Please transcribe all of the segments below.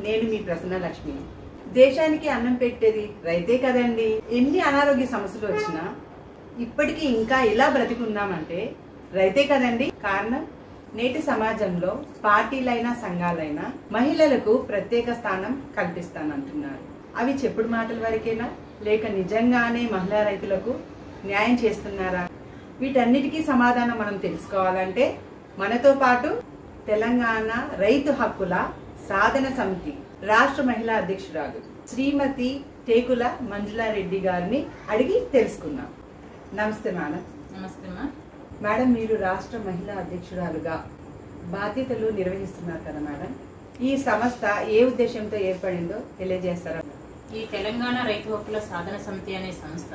నేను మీ ప్రసన్న లక్ష్మి దేశానికి అన్నం పెట్టేది రైతే కదండి ఎన్ని అనారోగ్య సమస్యలు వచ్చినా ఇప్పటికీ ఇంకా ఇలా బ్రతికున్నామంటే రైతే కదండి కారణం నేటి సమాజంలో పార్టీలైనా సంఘాలైనా మహిళలకు ప్రత్యేక స్థానం కల్పిస్తానంటున్నారు అవి చెప్పుడు మాటల వరకేనా లేక నిజంగానే మహిళా రైతులకు న్యాయం చేస్తున్నారా వీటన్నిటికీ సమాధానం మనం తెలుసుకోవాలంటే మనతో పాటు తెలంగాణ రైతు హక్కుల సాధన సమితి రాష్ట్ర మహిళా అధ్యక్షురాలు శ్రీమతి టేకుల మంజులారెడ్డి గారిని అడిగి తెలుసుకుందాం నమస్తే మేడం నమస్తే అమ్మా మేడం మీరు రాష్ట్ర మహిళా అధ్యక్షురాలుగా బాధ్యతలు నిర్వహిస్తున్నారు కదా మేడం ఈ సంస్థ ఏ ఉద్దేశంతో ఏర్పడిందో తెలియజేస్తారా ఈ తెలంగాణ రైతు హక్కుల సాధన సమితి అనే సంస్థ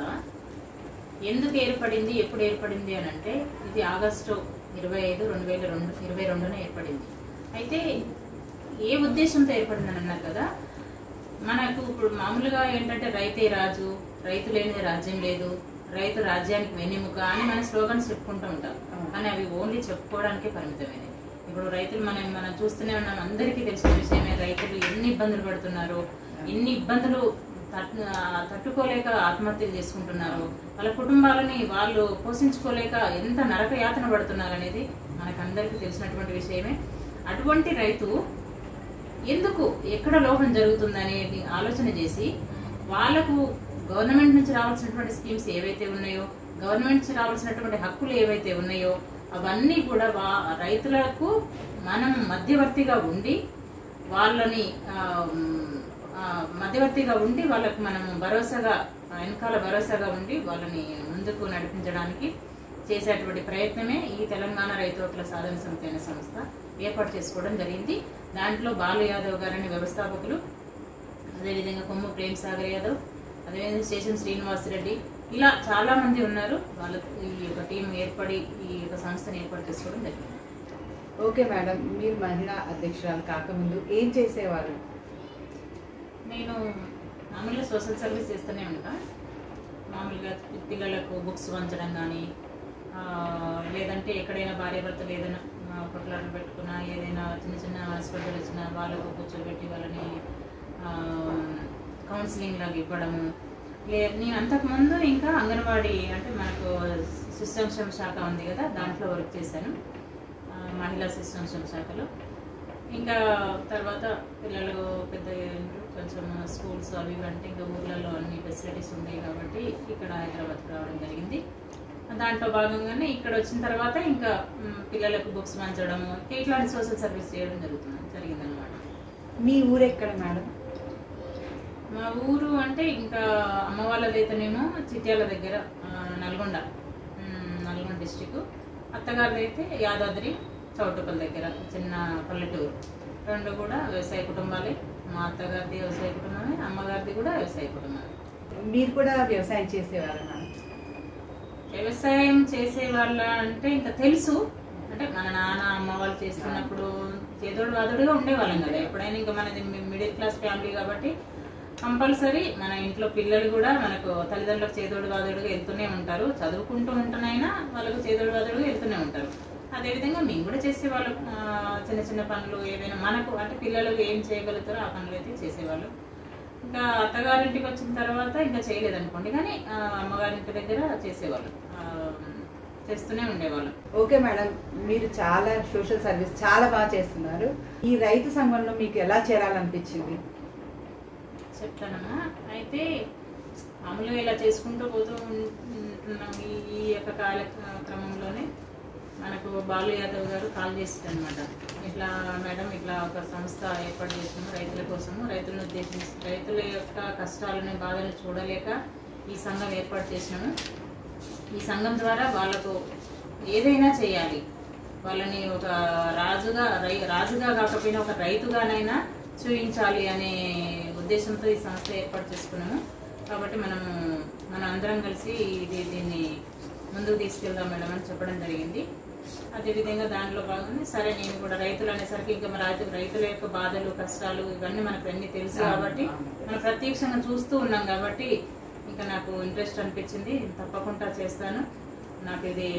ఎందుకు ఏర్పడింది ఎప్పుడు ఏర్పడింది అని అంటే ఇది ఆగస్టు ఇరవై ఐదు రెండు వేల రెండు ఇరవై రెండున ఏర్పడింది అయితే ఏ ఉద్దేశంతో ఏర్పడింది అని అన్నారు కదా మనకు ఇప్పుడు మామూలుగా ఏంటంటే రైతే రాజు రైతు లేనిదే రాజ్యం లేదు రైతు రాజ్యానికి వెన్నెముక అని మన స్లోగన్స్ చెప్పుకుంటూ ఉంటాం కానీ అవి ఓన్లీ చెప్పుకోవడానికే పరిమితమైనవి ఇప్పుడు రైతులు మనం మనం చూస్తూనే ఉన్నాం అందరికీ తెలిసిన విషయమే రైతులు ఎన్ని ఇబ్బందులు పడుతున్నారు ఎన్ని ఇబ్బందులు తట్- ఆ, తట్టుకోలేక ఆత్మహత్యలు చేసుకుంటున్నారు వాళ్ళ కుటుంబాలని వాళ్ళు పోషించుకోలేక ఎంత నరక యాతన పడుతున్నారు అనేది మనకందరికీ తెలిసినటువంటి విషయమే అటువంటి రైతు ఎందుకు ఎక్కడ లోపం జరుగుతుంది అనేది ఆలోచన చేసి వాళ్ళకు గవర్నమెంట్ నుంచి రావాల్సినటువంటి స్కీమ్స్ ఏవైతే ఉన్నాయో గవర్నమెంట్ నుంచి రావాల్సినటువంటి హక్కులు ఏవైతే ఉన్నాయో అవన్నీ కూడా వా రైతులకు మనం మధ్యవర్తిగా ఉండి వాళ్ళని ఆ, ఉమ్, ఆ, మధ్యవర్తిగా ఉండి వాళ్ళకు మనం భరోసాగా వెనకాల భరోసాగా ఉండి వాళ్ళని ముందుకు నడిపించడానికి చేసేటువంటి ప్రయత్నమే ఈ తెలంగాణ రైతు హక్కుల సాధన సమితి అనే సంస్థ ఏర్పాటు చేసుకోవడం జరిగింది దాంట్లో బాలు యాదవ్ గారని వ్యవస్థాపకులు అదేవిధంగా కొమ్ము ప్రేమ్ సాగర్ యాదవ్ అదేవిధంగా స్టేషన్ శ్రీనివాస్ రెడ్డి ఇలా చాలా మంది ఉన్నారు వాళ్ళ ఈ యొక్క టీం ఏర్పడి ఈ యొక్క సంస్థను ఏర్పాటు చేసుకోవడం జరిగింది ఓకే మేడం మీరు మహిళా అధ్యక్షురాలు కాకముందు ఏం చేసేవారు నేను మామూలుగా సోషల్ సర్వీస్ చేస్తూనే ఉంటా మామూలుగా పిల్లలకు బుక్స్ పంచడం కానీ లేదంటే ఎక్కడైనా భార్య భర్తలు ఏదైనా కొట్లాటలు పెట్టుకున్నా ఏదైనా చిన్న చిన్న హాస్పిటల్ వచ్చినా వాళ్ళకు కూర్చోబెట్టి వాళ్ళని కౌన్సిలింగ్ లాగా ఇవ్వడము లే నేను అంతకుముందు ఇంకా అంగన్వాడీ అంటే మనకు శిశు సంక్షేమ శాఖ ఉంది కదా దాంట్లో వర్క్ చేశాను ఆ, మహిళా శిశు సంక్షేమ శాఖలో ఇంకా తర్వాత పిల్లలు పెద్ద అయ్యారు. కొంచెం స్కూల్స్ అవి ఇవి అంటే ఇంకా ఊర్లలో అన్ని ఫెసిలిటీస్ ఉన్నాయి కాబట్టి ఇక్కడ హైదరాబాద్కి రావడం జరిగింది దాంట్లో భాగంగానే ఇక్కడ వచ్చిన తర్వాత ఇంకా మ్, పిల్లలకు బుక్స్ పంచడము ఇట్లాంటి సోషల్ సర్వీస్ చేయడం జరుగుతుంది జరిగిందనమాట మీ ఊరెక్కడ మేడం మా ఊరు అంటే ఇంకా అమ్మ వాళ్ళదైతేనేమో చిట్యాల దగ్గర ఆ, నల్గొండ మ్, నల్గొండ డిస్టిక్ అత్తగారిది అయితే యాదాద్రి చౌటుపల్లి దగ్గర చిన్న పల్లెటూరు రెండు కూడా వ్యవసాయ కుటుంబాలే మా అత్తగారిది వ్యవసాయ కుటుంబమే అమ్మగారిది కూడా వ్యవసాయ కుటుంబమే మీరు కూడా వ్యవసాయం చేసేవారు మేడం వ్యవసాయం చేసే వాళ్ళ అంటే ఇంకా తెలుసు అంటే మన నాన్న అమ్మ వాళ్ళు చేస్తున్నప్పుడు చేదోడు వాదోడుగా ఉండేవాళ్ళం కదా ఎప్పుడైనా ఇంకా మనది మిడిల్ క్లాస్ ఫ్యామిలీ కాబట్టి కంపల్సరీ మన ఇంట్లో పిల్లలు కూడా మనకు తల్లిదండ్రులకు చేదోడు వాదోడుగా వెళ్తూనే ఉంటారు చదువుకుంటూ ఉంటున్నైనా వాళ్ళకు చేదోడు వాదోడుగా వెళ్తూనే ఉంటారు అదేవిధంగా మేము కూడా చేసేవాళ్ళం ఆ, చిన్న చిన్న పనులు ఏవైనా మనకు అంటే పిల్లలు ఏం చేయగలుగుతారో ఆ పనులు అయితే చేసేవాళ్ళు ఇంకా అత్తగారింటికి వచ్చిన తర్వాత ఇంకా చేయలేదు అనుకోండి కానీ ఆ, అమ్మగారింటి దగ్గర చేసేవాళ్ళు ఆ, చేస్తూనే ఉండేవాళ్ళం ఓకే మేడం మీరు చాలా సోషల్ సర్వీస్ చాలా బాగా చేస్తున్నారు ఈ రైతు సంఘంలో మీకు ఎలా చేరాలనిపించింది చెప్తానమ్మా అయితే మామూలుగా ఇలా చేసుకుంటూ పోతూ ఉం- ఉంటున్నాం ఈ ఈ యొక్క కాలక్రమంలోనే మనకు బాలు యాదవ్ గారు కాల్ చేసారు అనమాట ఇట్లా మేడం ఇట్లా ఒక సంస్థ ఏర్పాటు చేసినాము రైతుల కోసము రైతులను ఉద్దేశించి రైతుల యొక్క కష్టాలను బాధలు చూడలేక ఈ సంఘం ఏర్పాటు చేసినాము ఈ సంఘం ద్వారా వాళ్ళకు ఏదైనా చేయాలి వాళ్ళని ఒక రాజుగా రై రాజుగా కాకపోయినా ఒక రైతుగానైనా చూపించాలి అనే ఉద్దేశంతో ఈ సంస్థ ఏర్పాటు చేసుకున్నాము కాబట్టి మనము మనం అందరం కలిసి ఇది దీన్ని ముందుకు తీసుకెళ్దాం మేడం అని చెప్పడం జరిగింది అదేవిధంగా దాంట్లో భాగంగా సరే నేను కూడా రైతులు అనేసరికి ఇంకా మన రైతు రైతుల యొక్క బాధలు కష్టాలు ఇవన్నీ మనకు అన్ని తెలుసు కాబట్టి మనం ప్రత్యక్షంగా చూస్తూ ఉన్నాం కాబట్టి ఇంకా నాకు ఇంట్రెస్ట్ అనిపించింది తప్పకుండా చేస్తాను నాకు ఇది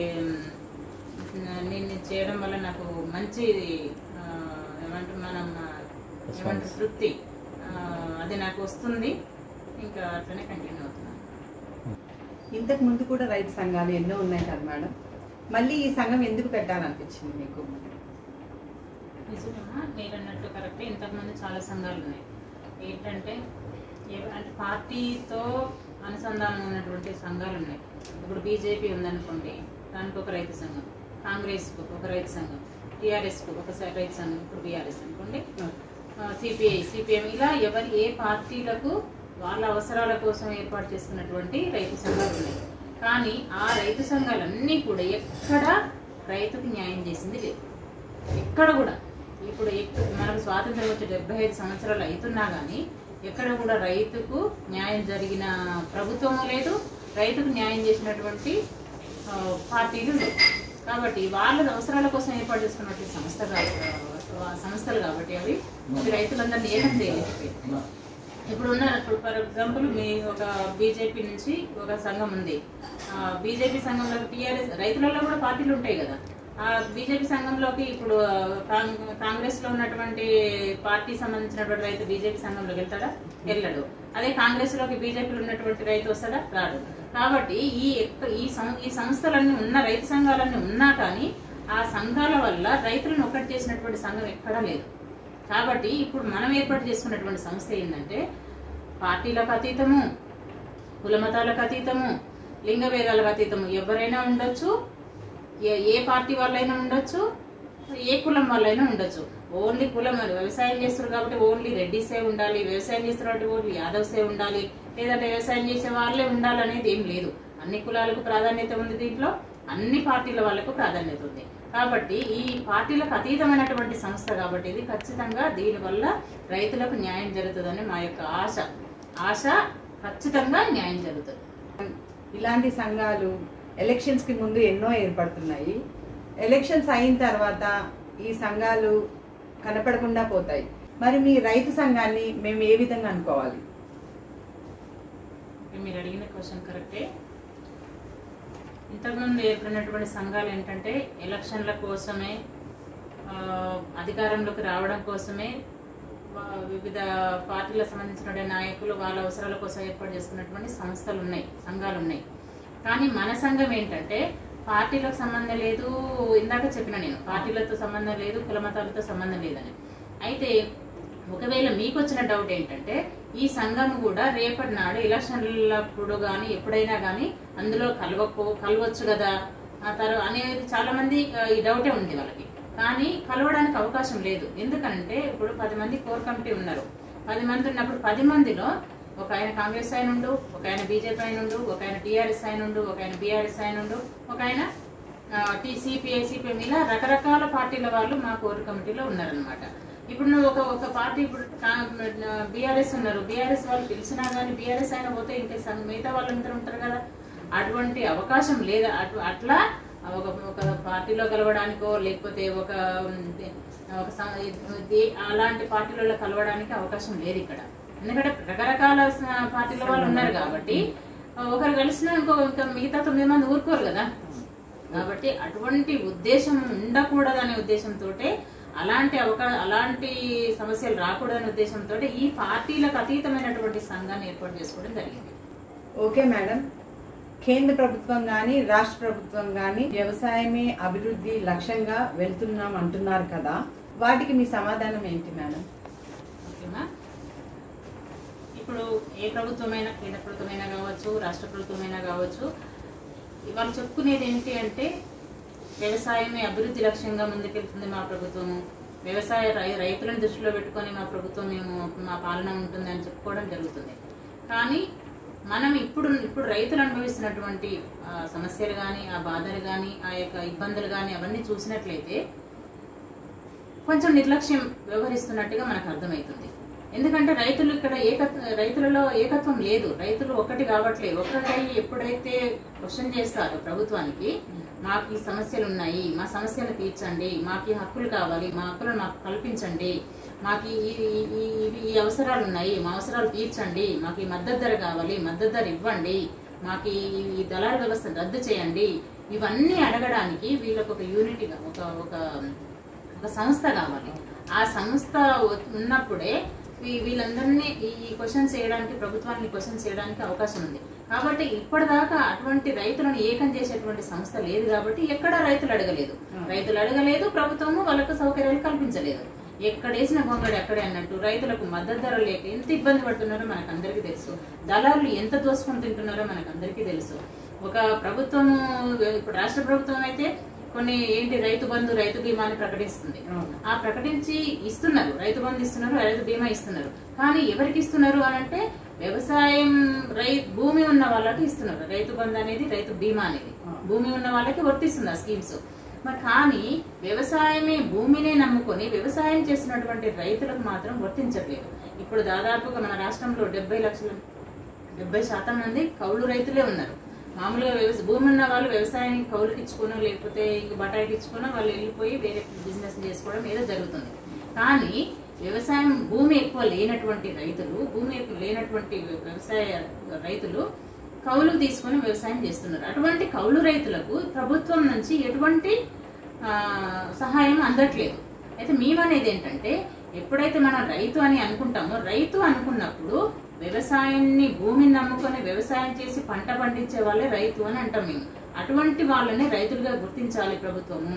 మ్, నేను ఇది చేయడం వల్ల నాకు మంచి ఆ, ఏమంటారు మనం ఆ, ఏమంటారు తృప్తి ఆ, అది నాకు వస్తుంది ఇంకా అట్లనే కంటిన్యూ అవుతున్నాను ఇంతకు ముందు కూడా రైతు సంఘాలు ఎన్నో ఉన్నాయి కదా మేడం మళ్ళీ ఈ సంఘం ఎందుకు పెట్టాలనిపించింది మీకు నిజమా మీరు అన్నట్టు కరెక్టే ఇంతకుముందు చాలా సంఘాలు ఉన్నాయి ఏంటంటే ఏ- అంటే పార్టీతో అనుసంధానం ఉన్నటువంటి సంఘాలు ఉన్నాయి ఇప్పుడు బీజేపీ ఉందనుకోండి దానికి ఒక రైతు సంఘం కాంగ్రెస్కు ఒక రైతు సంఘం టీఆర్ఎస్కు ఒక స- రైతు సంఘం ఇప్పుడు బీఆర్ఎస్ అనుకోండి సిపిఐ సిపిఎం ఇలా ఎవరి ఏ పార్టీలకు వాళ్ళ అవసరాల కోసం ఏర్పాటు చేసుకున్నటువంటి రైతు సంఘాలు ఉన్నాయి కానీ ఆ రైతు సంఘాలన్నీ కూడా ఎక్కడ రైతుకు న్యాయం చేసింది లేదు ఎక్కడ కూడా ఇప్పుడు ఎక్క- మనకు స్వాతంత్రం వచ్చి డెబ్బై ఐదు సంవత్సరాలు అవుతున్నా కానీ ఎక్కడ కూడా రైతుకు న్యాయం జరిగిన ప్రభుత్వము లేదు రైతుకు న్యాయం చేసినటువంటి ఆ, పార్టీలు లేవు కాబట్టి వాళ్ళ అవసరాల కోసం ఏర్పాటు చేసుకున్నటువంటి సంస్థ కా- సంస్థలు కాబట్టి అవి అవి రైతులందరినీ ఏకం చేయలేదు ఇప్పుడు ఉన్న ఇప్పుడు ఫర్ ఎగ్జాంపుల్ మీ ఒక బీజేపీ నుంచి ఒక సంఘం ఉంది బీజేపీ సంఘంలో టీఆర్ఎస్ రైతులలో కూడా పార్టీలు ఉంటాయి కదా ఆ బీజేపీ సంఘంలోకి ఇప్పుడు ఆ, కాంగ్- కాంగ్రెస్ లో ఉన్నటువంటి పార్టీ సంబంధించినటువంటి రైతు బీజేపీ సంఘంలోకి వెళ్తాడా వెళ్ళడు అదే కాంగ్రెస్ లోకి బీజేపీలో ఉన్నటువంటి రైతు వస్తాడా రాడు కాబట్టి ఈ ఎక్క- ఈ సం- ఈ సంస్థలన్నీ ఉన్న రైతు సంఘాలన్నీ ఉన్నా కానీ ఆ సంఘాల వల్ల రైతులను ఒక్కటి చేసినటువంటి సంఘం ఎక్కడా లేదు కాబట్టి ఇప్పుడు మనం ఏర్పాటు చేసుకున్నటువంటి సంస్థ ఏంటంటే పార్టీలకు అతీతము కులమతాలకు అతీతము లింగ భేదాలకు అతీతము ఎవరైనా ఉండొచ్చు ఏ ఏ పార్టీ వాళ్ళైనా ఉండొచ్చు ఏ కులం వాళ్ళైనా ఉండొచ్చు ఓన్లీ కులం అని వ్యవసాయం చేస్తారు కాబట్టి ఓన్లీ రెడ్డిసే ఉండాలి వ్యవసాయం చేస్తారు కాబట్టి ఓన్లీ యాదవ్సే ఉండాలి లేదంటే వ్యవసాయం చేసే వాళ్ళే ఉండాలనేది ఏం లేదు అన్ని కులాలకు ప్రాధాన్యత ఉంది దీంట్లో అన్ని పార్టీల వాళ్ళకు ప్రాధాన్యత ఉంది కాబట్టి ఈ పార్టీలకు అతీతమైనటువంటి సంస్థ కాబట్టి ఇది ఖచ్చితంగా దీనివల్ల రైతులకు న్యాయం జరుగుతుందని మా యొక్క ఆశ ఆశ ఖచ్చితంగా న్యాయం జరుగుతుంది ఇలాంటి సంఘాలు ఎలక్షన్స్ కి ముందు ఎన్నో ఏర్పడుతున్నాయి ఎలక్షన్స్ అయిన తర్వాత ఈ సంఘాలు కనపడకుండా పోతాయి మరి మీ రైతు సంఘాన్ని మేము ఏ విధంగా అనుకోవాలి మీరు అడిగిన క్వశ్చన్ కరెక్టే ఇంతకుముందు ఏర్పడినటువంటి సంఘాలు ఏంటంటే ఎలక్షన్ల కోసమే ఆ, అధికారంలోకి రావడం కోసమే వా- వివిధ పార్టీలకు సంబంధించినటువంటి నాయకులు వాళ్ళ అవసరాల కోసం ఏర్పాటు చేసుకున్నటువంటి సంస్థలు ఉన్నాయి సంఘాలు ఉన్నాయి కానీ మన సంఘం ఏంటంటే పార్టీలకు సంబంధం లేదు ఇందాక చెప్పిన నేను పార్టీలతో సంబంధం లేదు కులమతాలతో సంబంధం లేదని అయితే ఒకవేళ మీకు వచ్చిన డౌట్ ఏంటంటే ఈ సంఘం కూడా రేపటి నాడు ఎలక్షన్లప్పుడు కానీ ఎప్పుడైనా కానీ అందులో కలవకు కలవచ్చు కదా ఆ తర్వాత అనేది చాలా మంది ఆ, ఈ డౌటే ఉంది వాళ్ళకి కానీ కలవడానికి అవకాశం లేదు ఎందుకంటే ఇప్పుడు పది మంది కోర్ కమిటీ ఉన్నారు పది మంది ఉన్నప్పుడు పది మందిలో ఒక ఆయన కాంగ్రెస్ ఆయన ఉండు ఒక ఆయన బీజేపీ ఆయన ఉండు ఒక ఆయన టీఆర్ఎస్ ఆయన ఉండు ఒక ఆయన బీఆర్ఎస్ ఆయన ఉండు ఒక ఆయన టీసీపీ సిపిఎం ఇలా రకరకాల పార్టీల వాళ్ళు మా కోర్ కమిటీలో ఉన్నారనమాట ఇప్పుడు నువ్వు ఒక ఒక పార్టీ ఇప్పుడు బీఆర్ఎస్ ఉన్నారు బీఆర్ఎస్ వాళ్ళు పిలిచినా కానీ బీఆర్ఎస్ అయినా పోతే ఇంకా సం- మిగతా వాళ్ళందరూ ఉంటారు కదా అటువంటి అవకాశం లేదా అటు అట్లా ఒక ఒక పార్టీలో కలవడానికో లేకపోతే ఒక ఉమ్, ఒక సం- ఇది- అలాంటి పార్టీలలో కలవడానికి అవకాశం లేదు ఇక్కడ ఎందుకంటే రకరకాల స- పార్టీల వాళ్ళు ఉన్నారు కాబట్టి ఒకరు కలిసినా ఇంకో ఇంకా మిగతా తొమ్మిది మంది ఊరుకోరు కదా కాబట్టి అటువంటి ఉద్దేశం ఉండకూడదనే ఉద్దేశంతో అలాంటి అవకా అలాంటి సమస్యలు రాకూడదనే ఉద్దేశంతో ఈ పార్టీలకు అతీతమైనటువంటి సంఘాన్ని ఏర్పాటు చేసుకోవడం జరిగింది ఓకే మేడం కేంద్ర ప్రభుత్వం కానీ రాష్ట్ర ప్రభుత్వం కానీ వ్యవసాయమే అభివృద్ధి లక్ష్యంగా వెళ్తున్నాం అంటున్నారు కదా వాటికి మీ సమాధానం ఏంటి మేడం ఓకేనా ఇప్పుడు ఏ ప్రభుత్వమైనా కేంద్ర ప్రభుత్వమైనా కావచ్చు రాష్ట్ర ప్రభుత్వమైనా కావచ్చు వాళ్ళు చెప్పుకునేది ఏంటి అంటే వ్యవసాయమే అభివృద్ధి లక్ష్యంగా ముందుకెళ్తుంది మా ప్రభుత్వము వ్యవసాయ రై- రైతులను దృష్టిలో పెట్టుకొని మా ప్రభుత్వం మేము మా పాలన ఉంటుంది అని చెప్పుకోవడం జరుగుతుంది కానీ మనం ఇప్పుడు ఇప్పుడు రైతులు అనుభవిస్తున్నటువంటి ఆ, సమస్యలు కానీ ఆ బాధలు కానీ ఆ యొక్క ఇబ్బందులు కానీ అవన్నీ చూసినట్లయితే కొంచెం నిర్లక్ష్యం వ్యవహరిస్తున్నట్టుగా మనకు అర్థమవుతుంది ఎందుకంటే రైతులు ఇక్కడ ఏకత్వ రైతులలో ఏకత్వం లేదు రైతులు ఒకటి కావట్లేదు ఒకటై ఎప్పుడైతే క్వశ్చన్ చేస్తారో ప్రభుత్వానికి మాకు ఈ సమస్యలు ఉన్నాయి మా సమస్యలు తీర్చండి మాకు ఈ హక్కులు కావాలి మా హక్కులను మాకు కల్పించండి మాకు ఈ ఈ- ఈ- ఇవి- ఈ అవసరాలు ఉన్నాయి మా అవసరాలు తీర్చండి మాకు ఈ మద్దతు ధర కావాలి మద్దతు ధర ఇవ్వండి మాకు ఈ ఈ దళారు వ్యవస్థ రద్దు చేయండి ఇవన్నీ అడగడానికి వీళ్ళకు ఒక యూనిటీగా ఒక ఒక ఒక సంస్థ కావాలి ఆ సంస్థ ఉ- ఉన్నప్పుడే వీ- వీళ్ళందరినీ ఈ ఈ క్వశ్చన్స్ చేయడానికి ప్రభుత్వాన్ని క్వశ్చన్స్ చేయడానికి అవకాశం ఉంది కాబట్టి ఇప్పటిదాకా అటువంటి రైతులను ఏకం చేసేటువంటి సంస్థ లేదు కాబట్టి ఎక్కడ రైతులు అడగలేదు రైతులు అడగలేదు ప్రభుత్వము వాళ్ళకు సౌకర్యాలు కల్పించలేదు ఎక్కడేసిన గొంగడి అక్కడే అన్నట్టు రైతులకు మద్దతు ధర లేక ఎంత ఇబ్బంది పడుతున్నారో మనకు అందరికీ తెలుసు దళారులు ఎంత దోసుకొని తింటున్నారో మనకు అందరికీ తెలుసు ఒక ప్రభుత్వము ఇప్పుడు రాష్ట్ర ప్రభుత్వం అయితే కొన్ని ఏంటి రైతు బంధు రైతు బీమా అని ప్రకటిస్తుంది అవును. ఆ ప్రకటించి ఇస్తున్నారు రైతు బంధు ఇస్తున్నారు రైతు బీమా ఇస్తున్నారు కానీ ఎవరికి ఇస్తున్నారు అని అంటే వ్యవసాయం రై భూమి ఉన్న వాళ్ళకి ఇస్తున్నారు రైతు బంధు అనేది రైతు బీమా అనేది భూమి ఉన్న వాళ్ళకి వర్తిస్తుంది ఆ స్కీమ్స్ మరి కానీ వ్యవసాయమే భూమినే నమ్ముకొని వ్యవసాయం చేస్తున్నటువంటి రైతులకు మాత్రం వర్తించట్లేదు ఇప్పుడు దాదాపుగా మన రాష్ట్రంలో డెబ్బై లక్షల డెబ్బై శాతం మంది కౌలు రైతులే ఉన్నారు మామూలుగా వ్యవసాయ భూమి ఉన్న వాళ్ళు వ్యవసాయానికి కౌలుకి ఇచ్చుకోనో లేకపోతే ఇంక బటాయికి ఇచ్చుకోనో వాళ్ళు వెళ్ళిపోయి వేరే బిజినెస్ చేసుకోవడం ఏదో జరుగుతుంది కానీ వ్యవసాయం భూమి ఎక్కువ లేనటువంటి రైతులు భూమి ఎక్కువ లేనటువంటి వ్యవసాయ రైతులు కౌలు తీసుకొని వ్యవసాయం చేస్తున్నారు అటువంటి కౌలు రైతులకు ప్రభుత్వం నుంచి ఎటువంటి ఆ, సహాయం అందట్లేదు అయితే మేమనేది ఏంటంటే ఎప్పుడైతే మనం రైతు అని అనుకుంటామో రైతు అనుకున్నప్పుడు వ్యవసాయాన్ని భూమిని నమ్ముకొని వ్యవసాయం చేసి పంట పండించే వాళ్ళే రైతు అని అంటాం మేము అటువంటి వాళ్ళని రైతులుగా గుర్తించాలి ప్రభుత్వము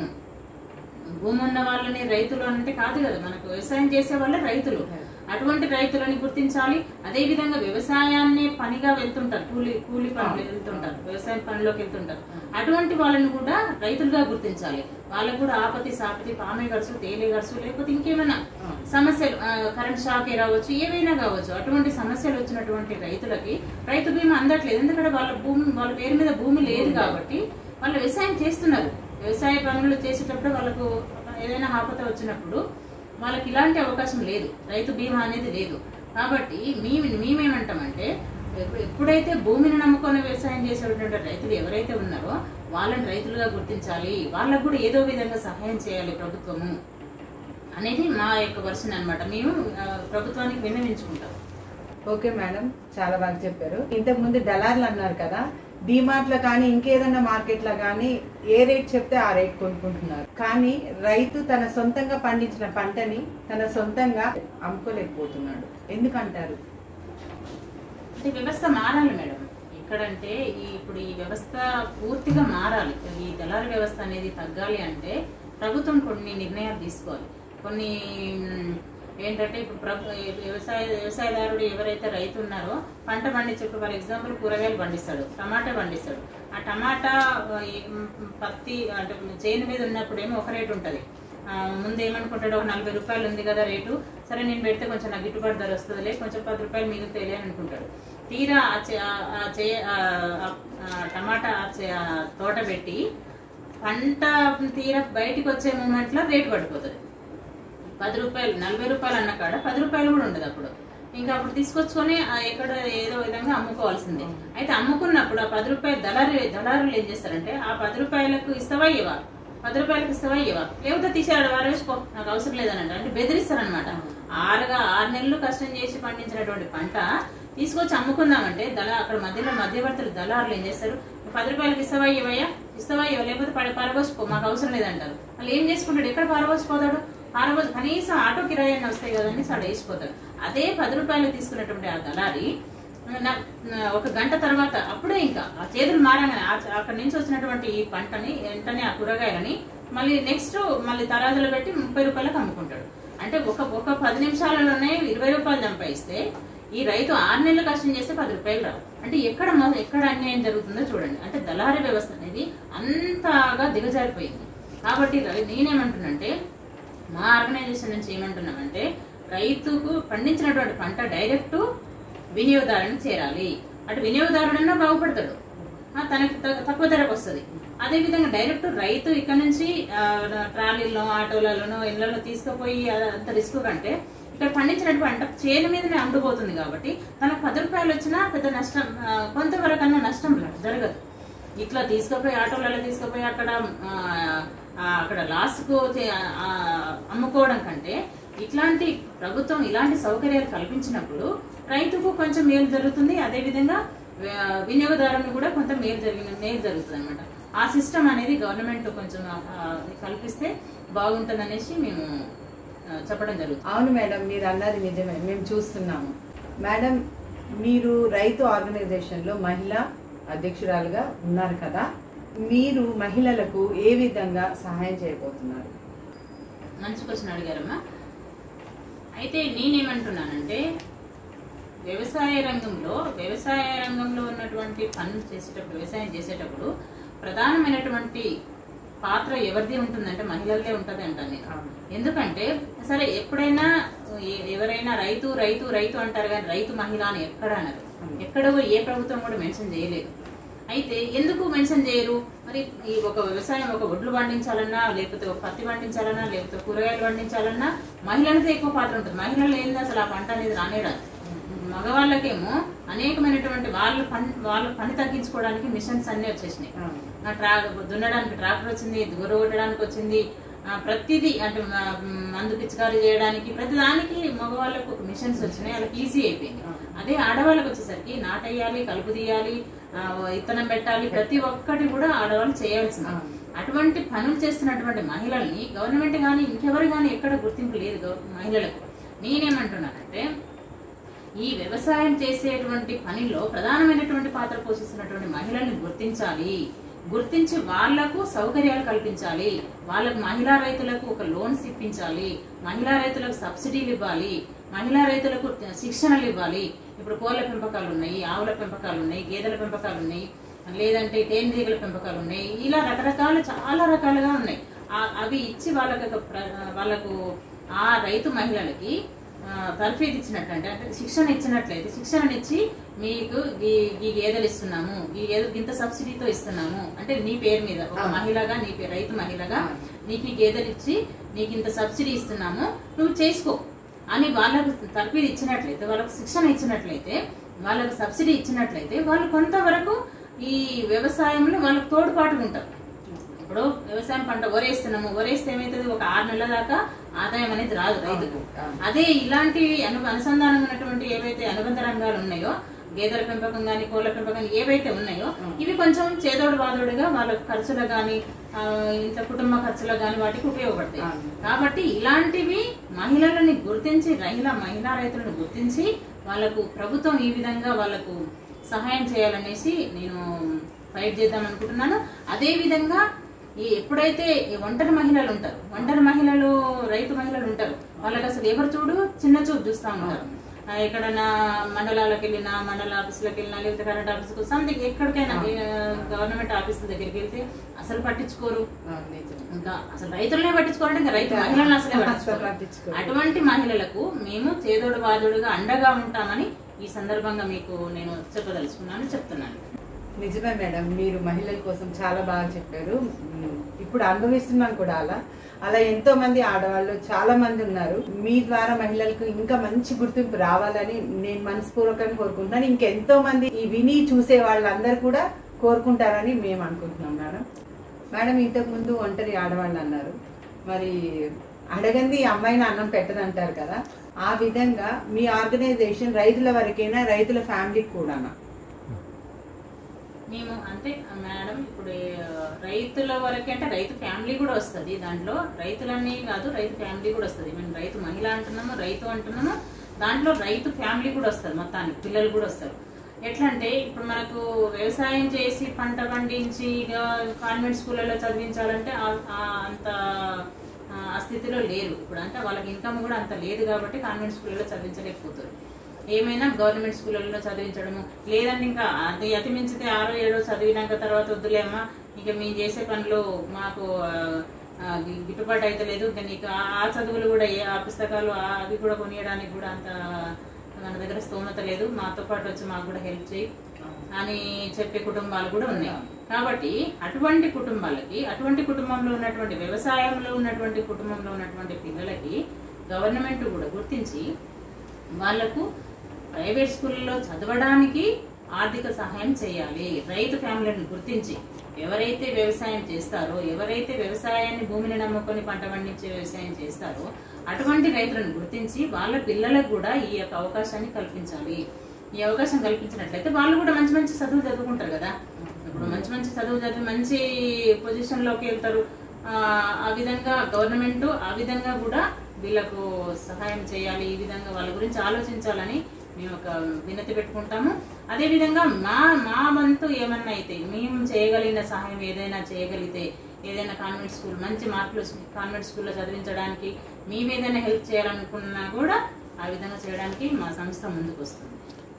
భూమి ఉన్న వాళ్ళని రైతులు అంటే కాదు కదా మనకు వ్యవసాయం చేసే వాళ్ళే రైతులు అటువంటి రైతులని గుర్తించాలి అదే విధంగా వ్యవసాయాన్ని పనిగా వెళ్తుంటారు కూలి కూలి పనులు వెళ్తుంటారు వ్యవసాయ పనిలోకి వెళ్తుంటారు అటువంటి వాళ్ళని కూడా రైతులుగా గుర్తించాలి వాళ్ళకు కూడా ఆపతి సాపతి పామే గడుసు తేలే గడుసు లేకపోతే ఇంకేమైనా సమస్యలు ఆ, కరెంట్ షాకే రావచ్చు ఏవైనా కావచ్చు అటువంటి సమస్యలు వచ్చినటువంటి రైతులకి రైతు బీమా అందట్లేదు ఎందుకంటే వాళ్ళ భూమి వాళ్ళ పేరు మీద భూమి లేదు కాబట్టి వాళ్ళు వ్యవసాయం చేస్తున్నారు వ్యవసాయ పనులు చేసేటప్పుడు వాళ్ళకు ఏదైనా ఆపత వచ్చినప్పుడు వాళ్ళకి ఇలాంటి అవకాశం లేదు రైతు బీమా అనేది లేదు కాబట్టి మీ మేమేమంటామంటే ఎప్పు- ఎప్పుడైతే భూమిని నమ్ముకొని వ్యవసాయం చేసేటువంటి రైతులు ఎవరైతే ఉన్నారో వాళ్ళని రైతులుగా గుర్తించాలి వాళ్ళకు కూడా ఏదో విధంగా సహాయం చేయాలి ప్రభుత్వము అనేది మా యొక్క వర్షన్ అన్నమాట మేము ఆ, ప్రభుత్వానికి విన్నవించుకుంటాం ఓకే మేడం చాలా బాగా చెప్పారు ఇంతకు ముందు దళార్లు అన్నారు కదా డిమార్ట్ లో కానీ ఇంకేదన్నా మార్కెట్ లో కానీ ఏ రేట్ చెప్తే ఆ రేట్ కొనుక్కుంటున్నారు కానీ రైతు తన సొంతంగా పండించిన పంటని తన సొంతంగా అమ్ముకోలేకపోతున్నాడు ఎందుకంటారు అంటే వ్యవస్థ మారాలి మేడం ఎక్కడంటే ఈ ఇప్పుడు ఈ వ్యవస్థ పూర్తిగా మారాలి ఈ దళారు వ్యవస్థ అనేది తగ్గాలి అంటే ప్రభుత్వం కొన్ని నిర్ణయాలు తీసుకోవాలి కొన్ని మ్, ఏంటంటే ఇప్పుడు ప్రభు వ్యవసాయ వ్యవసాయదారుడు ఎవరైతే రైతు ఉన్నారో పంట పండించే ఇప్పుడు ఫర్ ఎగ్జాంపుల్ కూరగాయలు పండిస్తాడు టమాటా పండిస్తాడు ఆ టమాటా ఆ, ఈ, మ్, పత్తి అంటే చేను మీద ఉన్నప్పుడేమో ఒక రేటు ఉంటుంది ఆ, ముందు ఏమనుకుంటాడు ఒక నలభై రూపాయలు ఉంది కదా రేటు సరే నేను పెడితే కొంచెం నాకు గిట్టుబాటు ధర వస్తుందిలే కొంచెం పది రూపాయలు మిగులుతాయిలే అని అనుకుంటాడు తీరా ఆ చే- ఆ- ఆ చే- ఆ- ఆ- ఆ టమాటా ఆ చే- ఆ తోట పెట్టి పంట తీరా బయటికి వచ్చే మూమెంట్ లో రేటు పడిపోతుంది పది రూపాయలు నలభై రూపాయలు అన్న కాడ పది రూపాయలు కూడా ఉండదు అప్పుడు ఇంకా అప్పుడు తీసుకొచ్చుకొని ఆ ఎక్కడ ఏదో విధంగా అమ్ముకోవాల్సిందే అయితే అమ్ముకున్నప్పుడు ఆ పది రూపాయలు దళారు దళారులు ఏం చేస్తారంటే ఆ పది రూపాయలకు ఇస్తావా ఇవ్వా పది రూపాయలకు ఇస్తావా ఇవ్వా లేకపోతే తీసాడు వారు వేసుకో నాకు అవసరం లేదని అంటే అంటే బెదిరిస్తారనమాట ఆరుగా ఆరు నెలలు కష్టం చేసి పండించినటువంటి పంట తీసుకొచ్చి అమ్ముకుందామంటే దళ అక్కడ మధ్యలో మధ్యవర్తులు దళారులు ఏం చేస్తారు పది రూపాయలకి ఇస్తావా ఇవ్వయ్యా ఇస్తావా ఇవ్వ లేకపోతే పడి పారబోసిపో మాకు అవసరం లేదంటారు వాళ్ళు ఏం చేసుకుంటాడు ఎక్కడ పారబోసిపోతాడు పారబోసి కనీసం ఆటో కిరాయి అని వస్తాయి కదండి సార్ వేసిపోతాడు అదే పది రూపాయలు తీసుకున్నటువంటి ఆ దళారి నా- నా- ఒక గంట తర్వాత అప్పుడే ఇంకా ఆ చేతులు మారగానే ఆ- అక్కడి నుంచి వచ్చినటువంటి ఈ పంటని వెంటనే ఆ కూరగాయలని మళ్ళీ నెక్స్ట్ మళ్ళీ తరాజులో పెట్టి ముప్పై రూపాయలకు అమ్ముకుంటాడు అంటే ఒక ఒక పది నిమిషాలలోనే ఇరవై రూపాయలు సంపాదిస్తే ఈ రైతు ఆరు నెలలు కష్టం చేస్తే పది రూపాయలు రావు అంటే ఎక్కడ మొ- ఎక్కడ అన్యాయం జరుగుతుందో చూడండి అంటే దళారీ వ్యవస్థ అనేది అంతగా దిగజారిపోయింది కాబట్టి రై- నేనేమంటున్నంటే మా ఆర్గనైజేషన్ నుంచి ఏమంటున్నామంటే రైతుకు పండించినటువంటి పంట డైరెక్ట్ వినియోగదారునికి చేరాలి అటు వినియోగదారుడన్నా బాగుపడతాడు ఆ, తనకి త- తక్కువ ధరకు వస్తుంది అదే విధంగా డైరెక్ట్ రైతు ఇక్కడ నుంచి ఆ, ట్రాలీల్లో ఆటోలలోనో ఇళ్లలో తీసుకుపోయి అ- అంత రిస్క్ కంటే ఇక్కడ పండించినటువంటి పంట చేను మీదనే అమ్ముడుపోతుంది కాబట్టి తనకు పది రూపాయలు వచ్చినా పెద్ద నష్టం ఆ, కొంతవరకన్నా నష్టం జరగదు ఇట్లా తీసుకుపోయి ఆటోలలో తీసుకుపోయి అక్కడ ఆ, ఆ, అక్కడ లాస్కు అమ్ముకోవడం కంటే ఇట్లాంటి ప్రభుత్వం ఇలాంటి సౌకర్యాలు కల్పించినప్పుడు రైతుకు కొంచెం మేలు జరుగుతుంది అదే విధంగా ఆ, వినియోగదారునికి కూడా కొంత మేలు జరిగిన మేలు జరుగుతుంది అనమాట ఆ సిస్టమ్ అనేది గవర్నమెంట్ కొంచెం ఆ, కల్పిస్తే బాగుంటుంది అనేసి మేము ఆ, చెప్పడం జరుగుతుంది అవును మేడం మీరు అన్నది నిజమే మేము చూస్తున్నాము మేడం మీరు రైతు ఆర్గనైజేషన్లో మహిళా అధ్యక్షురాలుగా ఉన్నారు కదా మీరు మహిళలకు ఏ విధంగా సహాయం చేయబోతున్నారు మంచి క్వశ్చన్ అడిగారమ్మా అయితే నేనేమంటున్నానంటే వ్యవసాయ రంగంలో వ్యవసాయ రంగంలో ఉన్నటువంటి పనులు చేసేటప్పుడు వ్యవసాయం చేసేటప్పుడు ప్రధానమైనటువంటి పాత్ర ఎవరిది ఉంటుందంటే మహిళలదే ఉంటుంది అంటాను నేను ఎందుకంటే సరే ఎప్పుడైనా ఎ- ఎవరైనా రైతు రైతు రైతు అంటారు కానీ రైతు మహిళ అని ఎక్కడ అన్నారు ఎక్కడ ఏ ప్రభుత్వం కూడా మెన్షన్ చేయలేదు అయితే ఎందుకు మెన్షన్ చేయరు మరి ఈ ఒక వ్యవసాయం ఒక ఒడ్లు పండించాలన్నా లేకపోతే ఒక పత్తి పండించాలన్నా లేకపోతే కూరగాయలు పండించాలన్నా మహిళలతో ఎక్కువ పాత్ర ఉంటుంది మహిళలు ఏంది అసలు ఆ పంట అనేది రానే రాదు మగవాళ్ళకేమో అనేకమైనటువంటి వాళ్ళు పని వాళ్ళ పని తగ్గించుకోవడానికి మిషన్స్ అన్ని వచ్చేసినాయి ఆ ట్రా దున్నడానికి ట్రాక్టర్ వచ్చింది గొర్రె కొట్టడానికి వచ్చింది ఆ, ప్రతిదీ అంటే మ- మందు పిచికారీ చేయడానికి ప్రతి దానికి మగవాళ్ళకు ఒక మిషన్స్ వచ్చినాయి వాళ్ళకి ఈజీ అయిపోయింది అదే ఆడవాళ్ళకి వచ్చేసరికి నాటేయాలి కలుపు తీయాలి ఆ, ఇత్తనం పెట్టాలి ప్రతి ఒక్కటి కూడా ఆడవాళ్ళు చేయాల్సింది అటువంటి పనులు చేస్తున్నటువంటి మహిళల్ని గవర్నమెంట్ కానీ ఇంకెవరు కానీ ఎక్కడ గుర్తింపు లేదు గవ- మహిళలకు నేనేమంటున్నానంటే ఈ వ్యవసాయం చేసేటువంటి పనిలో ప్రధానమైనటువంటి పాత్ర పోషిస్తున్నటువంటి మహిళల్ని గుర్తించాలి గుర్తించి వాళ్లకు సౌకర్యాలు కల్పించాలి వాళ్ళకు మహిళా రైతులకు ఒక లోన్స్ ఇప్పించాలి మహిళా రైతులకు సబ్సిడీలు ఇవ్వాలి మహిళా రైతులకు శిక్షణలు ఇవ్వాలి ఇప్పుడు కోళ్ళ పెంపకాలు ఉన్నాయి ఆవుల పెంపకాలు ఉన్నాయి గేదెల పెంపకాలు ఉన్నాయి లేదంటే తేనెటీగల పెంపకాలు ఉన్నాయి ఇలా రకరకాల చాలా రకాలుగా ఉన్నాయి ఆ- అవి ఇచ్చి వాళ్ళకి ఒక ప్ర- వాళ్ళకు ఆ రైతు మహిళలకి ఆ, తర్ఫీదు ఇచ్చినట్టు అంటే అంటే శిక్షణ ఇచ్చినట్లయితే శిక్షణనిచ్చి మీకు ఈ ఈ గేదెలు ఇస్తున్నాము ఈ గేదెలు ఇంత సబ్సిడీతో ఇస్తున్నాము అంటే నీ పేరు మీద ఒక ఆ. మహిళగా నీ పేరు రైతు మహిళగా ఆ. నీకు ఈ గేదెలు ఇచ్చి నీకు ఇంత సబ్సిడీ ఇస్తున్నాము నువ్వు చేసుకో అని వాళ్ళకు తర్ఫీదు ఇచ్చినట్లయితే వాళ్ళకు శిక్షణ ఇచ్చినట్లయితే వాళ్ళకు సబ్సిడీ ఇచ్చినట్లయితే వాళ్ళు కొంతవరకు ఈ వ్యవసాయంలో వాళ్ళకు తోడ్పాటు ఉంటారు ఇప్పుడు వ్యవసాయం పంట ఒరేస్తున్నాము ఒరేస్తే ఏమైతుంది ఒక ఆరు నెలల దాకా ఆదాయం అనేది రాదు రైతుకు అవును. అదే ఇలాంటి అను అనుసంధానం ఉన్నటువంటి ఏవైతే అనుబంధ రంగాలు ఉన్నాయో గేదెల పెంపకం కానీ కోళ్ళ పెంపకం ఏవైతే ఉన్నాయో ఇవి కొంచెం చేదోడు వాదోడుగా వాళ్ళ ఖర్చులు కానీ ఇంట్లో కుటుంబ ఖర్చులు కానీ వాటికి ఉపయోగపడతాయి అవును. కాబట్టి ఇలాంటివి మహిళలని గుర్తించి మహిళ మహిళా రైతులను గుర్తించి వాళ్ళకు ప్రభుత్వం ఈ విధంగా వాళ్ళకు సహాయం చేయాలనేసి నేను ఫైట్ చేద్దాం అనుకుంటున్నాను అదే విధంగా ఈ ఎప్పుడైతే ఈ ఒంటరి మహిళలు ఉంటారు ఒంటరి మహిళలు రైతు మహిళలు ఉంటారు వాళ్ళకి అసలు ఎవరు చూడు చిన్న చూపు చూస్తా ఉంటారు ఆ, ఎక్కడైనా మండలాలకు వెళ్ళినా మండల ఆఫీసులకు వెళ్ళినా లేకపోతే కరెంట్ ఆఫీస్కి సంథింగ్ ఎక్కడికైనా గవర్నమెంట్ ఆఫీసుల దగ్గరికి వెళ్తే అసలు పట్టించుకోరు అవును, నిజం. ఇంకా అసలు రైతులనే పట్టించుకోవాలంటే ఇంకా రైతు మహిళలను అసలే అసలు పట్టించుకోరు పట్టించుకోరు. అటువంటి మహిళలకు మేము చేదోడు వాదోడుగా అండగా ఉంటామని ఈ సందర్భంగా మీకు నేను చెప్పదలుచుకున్నాను చెప్తున్నాను నిజమే మేడం మీరు మహిళల కోసం చాలా బాగా చెప్పారు ఉమ్, ఇప్పుడు అనుభవిస్తున్నాం కూడా అలా అలా ఎంతో మంది ఆడవాళ్ళు చాలా మంది ఉన్నారు మీ ద్వారా మహిళలకు ఇంకా మంచి గుర్తింపు రావాలని నేను మనస్పూర్వకంగా కోరుకుంటున్నాను ఇంకెంతో మంది ఈ విని చూసే వాళ్ళందరూ కూడా కోరుకుంటారని మేము అనుకుంటున్నాం మేడం మేడం ఇంతకు ముందు ఒంటరి ఆడవాళ్ళు అన్నారు మరి అడగంది ఈ అమ్మాయిని అన్నం పెట్టదంటారు కదా ఆ విధంగా మీ ఆర్గనైజేషన్ రైతుల వరకైనా రైతుల ఫ్యామిలీకి కూడానా మేము అంటే ఆ, మేడం ఇప్పుడు ఆ, రైతుల వరకే అంటే రైతు ఫ్యామిలీ కూడా వస్తుంది దాంట్లో రైతులన్నీ కాదు రైతు ఫ్యామిలీ కూడా వస్తుంది మేము రైతు మహిళ అంటున్నాము రైతు అంటున్నాము దాంట్లో రైతు ఫ్యామిలీ కూడా వస్తుంది మొత్తానికి పిల్లలు కూడా వస్తారు ఎట్లా అంటే ఇప్పుడు మనకు వ్యవసాయం చేసి పంట పండించి ఇక కాన్వెంట్ స్కూళ్ళలో చదివించాలంటే ఆ- ఆ అంత ఆ, ఆ స్థితిలో లేరు ఇప్పుడు అంటే వాళ్ళకి ఇన్కమ్ కూడా అంత లేదు కాబట్టి కాన్వెంట్ స్కూళ్ళలో చదివించలేకపోతారు ఏమైనా గవర్నమెంట్ స్కూళ్ళలో చదివించడము లేదంటే ఇంకా అది అతి మించితే ఆరో ఏడో చదివినాక తర్వాత వద్దులేమ్మా ఇక మేము చేసే పనులు మాకు ఆ, ఆ, గి- గిట్టుబాటు అయితే లేదు ఇంకా నీకు ఆ ఆ చదువులు కూడా ఏ ఆ పుస్తకాలు ఆ- అవి కూడా కొనియడానికి కూడా అంత మన దగ్గర స్తోమత లేదు మాతో పాటు వచ్చి మాకు కూడా హెల్ప్ చేయి అని చెప్పే కుటుంబాలు కూడా ఉన్నాయి కాబట్టి అటువంటి కుటుంబాలకి అటువంటి కుటుంబంలో ఉన్నటువంటి వ్యవసాయంలో ఉన్నటువంటి కుటుంబంలో ఉన్నటువంటి పిల్లలకి గవర్నమెంట్ కూడా గుర్తించి వాళ్లకు ప్రైవేట్ స్కూల్లో చదవడానికి ఆర్థిక సహాయం చేయాలి రైతు ఫ్యామిలీని గుర్తించి ఎవరైతే వ్యవసాయం చేస్తారో ఎవరైతే వ్యవసాయాన్ని భూమిని నమ్ముకొని పంట పండించే వ్యవసాయం చేస్తారో అటువంటి రైతులను గుర్తించి వాళ్ళ పిల్లలకు కూడా ఈ యొక్క అవకాశాన్ని కల్పించాలి ఈ అవకాశం కల్పించినట్లయితే వాళ్ళు కూడా మంచి మంచి చదువు చదువుకుంటారు కదా ఇప్పుడు మంచి మంచి చదువు చదివి మంచి పొజిషన్ లోకి వెళ్తారు ఆ, ఆ విధంగా గవర్నమెంట్ ఆ విధంగా కూడా వీళ్ళకు సహాయం చేయాలి ఈ విధంగా వాళ్ళ గురించి ఆలోచించాలని మేము ఒక వినతి పెట్టుకుంటాము అదే విధంగా మా మా వంతు ఏమన్నా అయితే మేము చేయగలిగిన సహాయం ఏదైనా చేయగలిగితే ఏదైనా కాన్వెంట్ స్కూల్ మంచి మార్కులు కాన్వెంట్ స్కూల్లో చదివించడానికి మేము ఏదైనా హెల్ప్ చేయాలనుకున్నా కూడా ఆ విధంగా చేయడానికి మా సంస్థ ముందుకు వస్తుంది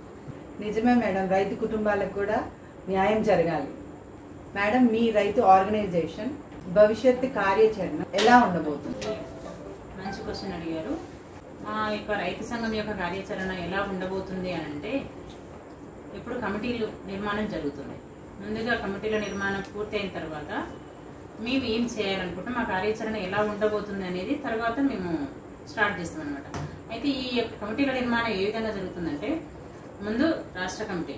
నిజమే మేడం రైతు కుటుంబాలకు కూడా న్యాయం జరగాలి మేడం మీ రైతు ఆర్గనైజేషన్ భవిష్యత్తు కార్యాచరణ ఎలా ఉండబోతుంది మంచి క్వశ్చన్ అడిగారు మా యొక్క రైతు సంఘం యొక్క కార్యాచరణ ఎలా ఉండబోతుంది అని అంటే ఇప్పుడు కమిటీలు నిర్మాణం జరుగుతుంది ముందుగా కమిటీల నిర్మాణం పూర్తయిన తర్వాత మేము ఏం చేయాలనుకుంటాం మా కార్యాచరణ ఎలా ఉండబోతుంది అనేది తర్వాత మేము స్టార్ట్ చేస్తాం అనమాట అయితే ఈ యొక్క కమిటీల నిర్మాణం ఏ విధంగా జరుగుతుందంటే ముందు రాష్ట్ర కమిటీ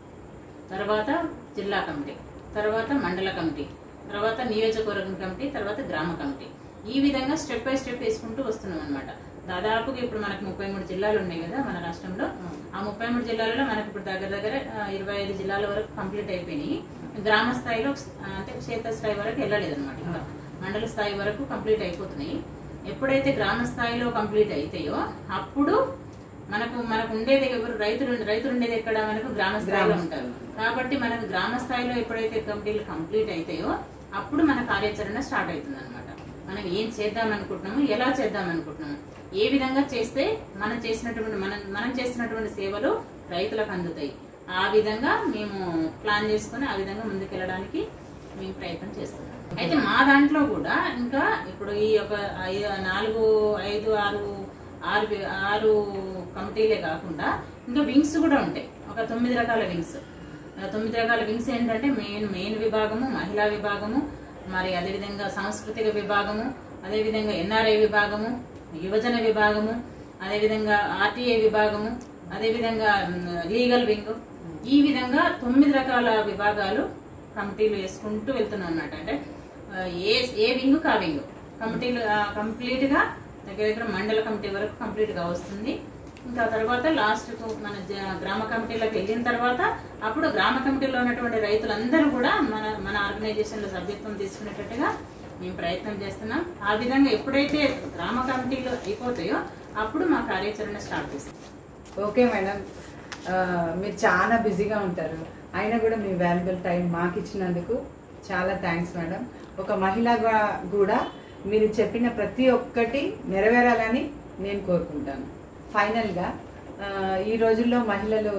తర్వాత జిల్లా కమిటీ తర్వాత మండల కమిటీ తర్వాత నియోజకవర్గం కమిటీ తర్వాత గ్రామ కమిటీ ఈ విధంగా స్టెప్ బై స్టెప్ వేసుకుంటూ వస్తున్నాం అనమాట దాదాపుగా ఇప్పుడు మనకు ముప్పై మూడు జిల్లాలు ఉన్నాయి కదా మన రాష్ట్రంలో ఆ ముప్పై మూడు జిల్లాలలో మనకు ఇప్పుడు దగ్గర దగ్గర ఆ, ఇరవై ఐదు జిల్లాల వరకు కంప్లీట్ అయిపోయినాయి గ్రామ స్థాయిలో ఆ, అంటే క్షేత్ర స్థాయి వరకు వెళ్ళలేదు అనమాట ఇంకా మండల స్థాయి వరకు కంప్లీట్ అయిపోతున్నాయి ఎప్పుడైతే గ్రామ స్థాయిలో కంప్లీట్ అవుతాయో అప్పుడు మనకు మనకు ఉండేది ఎవరు రైతులు రైతులు ఉండేది ఎక్కడ మనకు గ్రామ స్థాయిలో ఉంటారు కాబట్టి మనకు గ్రామ స్థాయిలో ఎప్పుడైతే కమిటీలు కంప్లీట్ అవుతాయో అప్పుడు మన కార్యాచరణ స్టార్ట్ అవుతుంది అనమాట మనం ఏం చేద్దాం అనుకుంటున్నాము ఎలా చేద్దాం అనుకుంటున్నాము ఏ విధంగా చేస్తే మనం చేసినటువంటి మనం మనం చేస్తున్నటువంటి సేవలు రైతులకు అందుతాయి ఆ విధంగా మేము ప్లాన్ చేసుకొని ఆ విధంగా ముందుకెళ్ళడానికి మేము ప్రయత్నం చేస్తున్నాం అయితే మా దాంట్లో కూడా ఇంకా ఇప్పుడు ఈ యొక్క ఐదు నాలుగు ఐదు ఆరు ఆరు వి- ఆరు కమిటీలే కాకుండా ఇంకా వింగ్స్ కూడా ఉంటాయి ఒక తొమ్మిది రకాల వింగ్స్ ఆ తొమ్మిది రకాల వింగ్స్ ఏంటంటే మెయిన్ మెయిన్ విభాగము మహిళా విభాగము మరి అదేవిధంగా సాంస్కృతిక విభాగము అదేవిధంగా ఎన్ఆర్ఐ విభాగము యువజన విభాగము అదేవిధంగా ఆర్టీఏ విభాగము అదేవిధంగా లీగల్ వింగ్ ఈ విధంగా తొమ్మిది రకాల విభాగాలు కమిటీలు వేసుకుంటూ వెళ్తున్నాం అన్నమాట అంటే ఆ, ఏ ఏ వింగ్ కా వింగ్ కమిటీలు కంప్లీట్ గా దగ్గర దగ్గర మండల కమిటీ వరకు కంప్లీట్ గా వస్తుంది ఇంకా తర్వాత లాస్ట్ మన జ- గ్రామ కమిటీలోకి వెళ్ళిన తర్వాత అప్పుడు గ్రామ కమిటీలో ఉన్నటువంటి రైతులందరూ కూడా మన మన ఆర్గనైజేషన్ లో సభ్యత్వం తీసుకునేటట్టుగా మేము ప్రయత్నం చేస్తున్నాం ఆ విధంగా ఎప్పుడైతే గ్రామ కమిటీలు అయిపోతాయో అప్పుడు మా కార్యాచరణ స్టార్ట్ చేస్తాం ఓకే మేడం ఆ, మీరు చాలా బిజీగా ఉంటారు అయినా కూడా మీ వాల్యుబుల్ టైం మాకు ఇచ్చినందుకు చాలా థ్యాంక్స్ మేడం ఒక మహిళగా కూడా మీరు చెప్పిన ప్రతి ఒక్కటి నెరవేరాలని నేను కోరుకుంటాను ఫైనల్గా ఆ, ఈ రోజుల్లో మహిళలు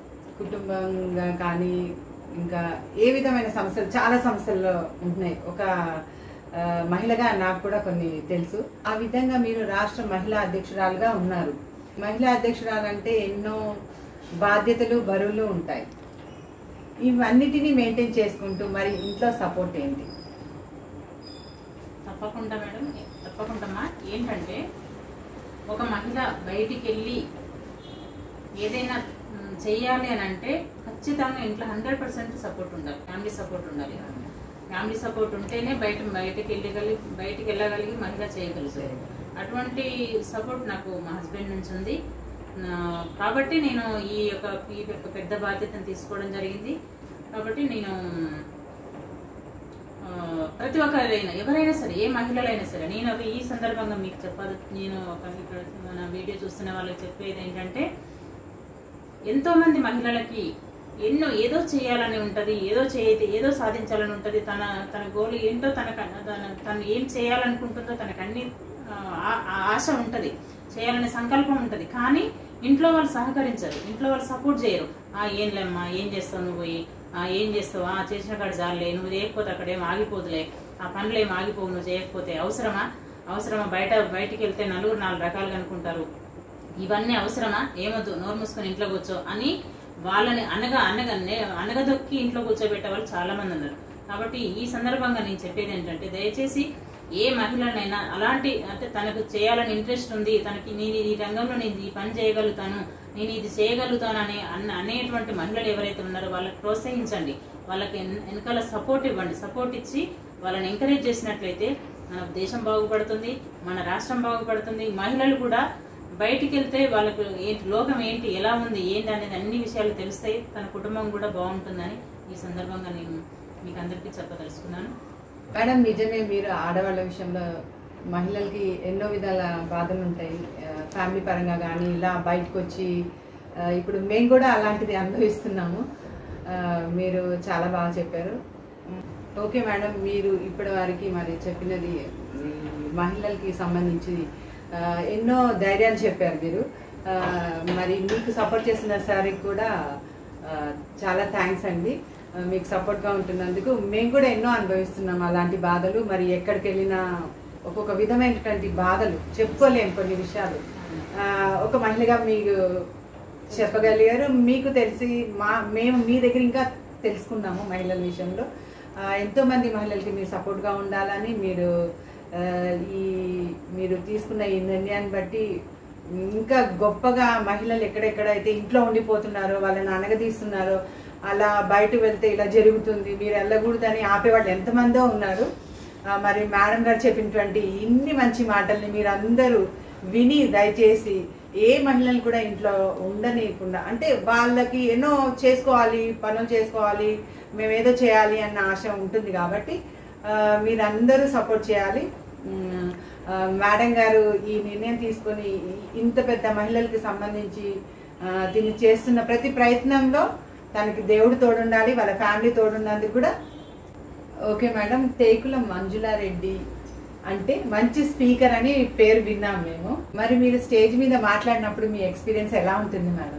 కుటుంబంగా కానీ ఇంకా ఏ విధమైన సమస్యలు చాలా సమస్యలు ఉంటున్నాయి ఒక ఆ, మహిళగా నాకు కూడా కొన్ని తెలుసు ఆ విధంగా మీరు రాష్ట్ర మహిళా అధ్యక్షురాలుగా ఉన్నారు మహిళా అధ్యక్షురాలంటే ఎన్నో బాధ్యతలు బరువులు ఉంటాయి ఇవన్నిటినీ మెయింటైన్ చేసుకుంటూ మరి ఇంట్లో సపోర్ట్ ఏంటి తప్పకుండా మేడం తప్పకుండా అమ్మా. ఏంటంటే ఒక మహిళ బయటికి వెళ్ళి ఏదైనా మ్, చెయ్యాలి అని అంటే ఖచ్చితంగా ఇంట్లో హండ్రెడ్ పర్సెంట్ సపోర్ట్ ఉండాలి ఫ్యామిలీ సపోర్ట్ ఉండాలి ఫ్యామిలీ సపోర్ట్ ఉంటేనే బయట బయటకి వెళ్ళగలిగి బయటికి వెళ్ళగలిగి మహిళ చేయగలుగుతుంది అటువంటి సపోర్ట్ నాకు మా హస్బెండ్ నుంచి ఉంది నా- కాబట్టి నేను ఈ యొక్క ఈ యొక్క పెద్ద బాధ్యతను తీసుకోవడం జరిగింది కాబట్టి నేను ఆ, ప్రతి ఒక్కరైనా ఎవరైనా సరే ఏ మహిళలైనా సరే నేను ఒక ఈ సందర్భంగా మీకు చెప్పాలి నేను ఒక ఇక్కడ మన వీడియో చూస్తున్న వాళ్ళకి చెప్పేది ఏంటంటే ఎంతో మంది మహిళలకి ఎన్నో ఏదో చేయాలని ఉంటది ఏదో చేయ ఏదో సాధించాలని ఉంటది తన తన గోల్ ఏంటో తన తన తను ఏం చేయాలనుకుంటుందో తనకు అన్ని ఆ, ఆ- ఆ ఆశ ఉంటది చేయాలనే సంకల్పం ఉంటది కానీ ఇంట్లో వాళ్ళు సహకరించరు ఇంట్లో వాళ్ళు సపోర్ట్ చేయరు ఆ ఏంలేమ్మా ఏం చేస్తావు నువ్వు పోయి ఆ ఏం చేస్తావు ఆ చేసిన కాడ జాలే నువ్వు చేయకపోతే అక్కడ ఏం ఆగిపోదులే ఆ పనులు ఏం ఆగిపోవు నువ్వు చేయకపోతే అవసరమా అవసరమా బయట బయటికి వెళ్తే నలుగురు నాలుగు రకాలుగా అనుకుంటారు ఇవన్నీ అవసరమా ఏమొద్దు నోరు మూసుకొని ఇంట్లో కూర్చో అని వాళ్ళని అనగా అనగా నే- అనగదొక్కి ఇంట్లో కూర్చోబెట్టే వాళ్ళు చాలా మంది ఉన్నారు కాబట్టి ఈ సందర్భంగా నేను చెప్పేది ఏంటంటే దయచేసి ఏ మహిళనైనా అలాంటి అంటే తనకు చేయాలని ఇంట్రెస్ట్ ఉంది తనకి నేను ఈ రంగంలో నేను ఈ పని చేయగలుగుతాను నేను ఇది చేయగలుగుతాను అనే అన్న అనేటువంటి మహిళలు ఎవరైతే ఉన్నారో వాళ్ళకి ప్రోత్సహించండి వాళ్ళకి వెన్- వెనకాల సపోర్ట్ ఇవ్వండి సపోర్ట్ ఇచ్చి వాళ్ళని ఎంకరేజ్ చేసినట్లయితే మన దేశం బాగుపడుతుంది మన రాష్ట్రం బాగుపడుతుంది మహిళలు కూడా బయటికి వెళ్తే వాళ్ళకు ఏంటి లోకం ఏంటి ఎలా ఉంది ఏంటి అనేది అన్ని విషయాలు తెలుస్తాయి తన కుటుంబం కూడా బాగుంటుందని ఈ సందర్భంగా నేను మీకు అందరికీ చెప్పదలుచుకున్నాను మేడం నిజమే మీరు ఆడవాళ్ళ విషయంలో మహిళలకి ఎన్నో విధాల బాధలు ఉంటాయి ఆ, ఫ్యామిలీ పరంగా కానీ ఇలా బయటకు వచ్చి ఆ, ఇప్పుడు మేము కూడా అలాంటిది అనుభవిస్తున్నాము ఆ, మీరు చాలా బాగా చెప్పారు ఓకే మేడం మీరు ఇప్పటి వరకు మరి చెప్పినది ఈ మహిళలకి సంబంధించి ఆ, ఎన్నో ధైర్యాలు చెప్పారు మీరు ఆ, మరి మీకు సపోర్ట్ చేసిన సార్కి కూడా ఆ, చాలా థ్యాంక్స్ అండి ఆ, మీకు సపోర్ట్గా ఉంటున్నందుకు మేము కూడా ఎన్నో అనుభవిస్తున్నాం అలాంటి బాధలు మరి ఎక్కడికి వెళ్ళినా ఒక్కొక్క విధమైనటువంటి బాధలు చెప్పుకోలేం కొన్ని విషయాలు ఆ, ఒక మహిళగా మీకు చెప్పగలిగారు మీకు తెలిసి మా మేము మీ దగ్గర ఇంకా తెలుసుకున్నాము మహిళల విషయంలో ఆ, ఎంతో మంది మహిళలకి మీరు సపోర్ట్గా ఉండాలని మీరు ఆ, ఈ మీరు తీసుకున్న ఈ నిర్ణయాన్ని బట్టి ఇంకా గొప్పగా మహిళలు ఎక్కడెక్కడైతే ఇంట్లో ఉండిపోతున్నారో వాళ్ళని అనగదీస్తున్నారో అలా బయట వెళ్తే ఇలా జరుగుతుంది మీరు వెళ్ళకూడదని ఆపేవాళ్ళు ఎంతమందో ఉన్నారు ఆ, మరి మేడం గారు చెప్పినటువంటి ఇన్ని మంచి మాటల్ని మీరు అందరూ విని దయచేసి ఏ మహిళలు కూడా ఇంట్లో ఉండనీయకుండా అంటే వాళ్ళకి ఎన్నో చేసుకోవాలి పనులు చేసుకోవాలి మేము ఏదో చేయాలి అన్న ఆశ ఉంటుంది కాబట్టి ఆ, మీరందరూ సపోర్ట్ చేయాలి ఉమ్, ఆ, మేడం గారు ఈ నిర్ణయం తీసుకొని ఈ- ఇంత పెద్ద మహిళలకి సంబంధించి ఆ, దీన్ని చేస్తున్న ప్రతి ప్రయత్నంలో తనకి దేవుడు తోడుండాలి వాళ్ళ ఫ్యామిలీ తోడున్నందుకు కూడా ఓకే మేడం తేకుల మంజులారెడ్డి అంటే మంచి స్పీకర్ అని పేరు విన్నాం మేము మరి మీరు స్టేజ్ మీద మాట్లాడినప్పుడు మీ ఎక్స్పీరియన్స్ ఎలా ఉంటుంది మేడం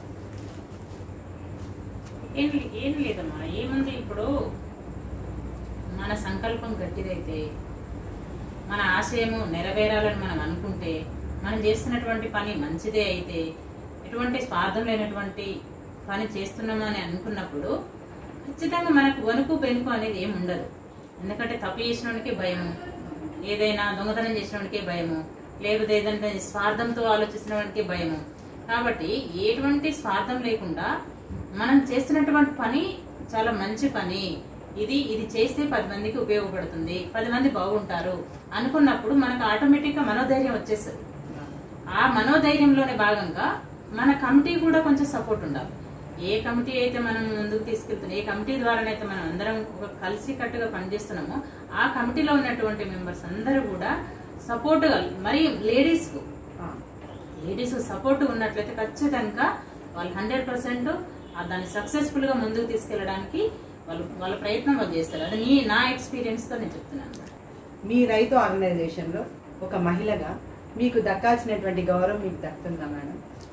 ఏం ఏం లేదమ్మా ఏముంది ఇప్పుడు మన సంకల్పం గట్టిదైతే మన ఆశయము నెరవేరాలని మనం అనుకుంటే మనం చేస్తున్నటువంటి పని మంచిదే అయితే ఎటువంటి స్వార్థం లేనటువంటి పని చేస్తున్నామని అనుకున్నప్పుడు ఖచ్చితంగా మనకు వణుకు పెనుకు అనేది ఏమి ఉండదు ఎందుకంటే తప్పు చేసినోడికే భయము ఏదైనా దొంగతనం చేసినోడికే భయము లేకపోతే ఏదంటే స్వార్థంతో ఆలోచించిన వాడికి భయము కాబట్టి ఎటువంటి స్వార్థం లేకుండా మనం చేస్తున్నటువంటి పని చాలా మంచి పని ఇది ఇది చేస్తే పది మందికి ఉపయోగపడుతుంది పది మంది బాగుంటారు అనుకున్నప్పుడు మనకు ఆటోమేటిక్ గా మనోధైర్యం వచ్చేస్తుంది ఆ మనోధైర్యంలోనే భాగంగా మన కమిటీ కూడా కొంచెం సపోర్ట్ ఉండాలి ఏ కమిటీ అయితే మనం ముందుకు తీసుకెళ్తున్నాం ఏ కమిటీ ద్వారానైతే మనం అందరం ఒక కలిసి కట్టుగా పనిచేస్తున్నామో ఆ కమిటీలో ఉన్నటువంటి మెంబర్స్ అందరూ కూడా సపోర్ట్గా మరి లేడీస్ కు ఆ, లేడీస్ సపోర్ట్ ఉన్నట్లయితే ఖచ్చితంగా వాళ్ళు హండ్రెడ్ పర్సెంట్ దాన్ని సక్సెస్ఫుల్ గా ముందుకు తీసుకెళ్ళడానికి వాళ్ళు వాళ్ళ ప్రయత్నం వాళ్ళు చేస్తారు అది నీ నా ఎక్స్పీరియన్స్ తో నేను చెప్తున్నాను మీ రైతు ఆర్గనైజేషన్లో ఒక మహిళగా మీకు దక్కాల్సినటువంటి గౌరవం మీకు దక్కుతుందా మేడం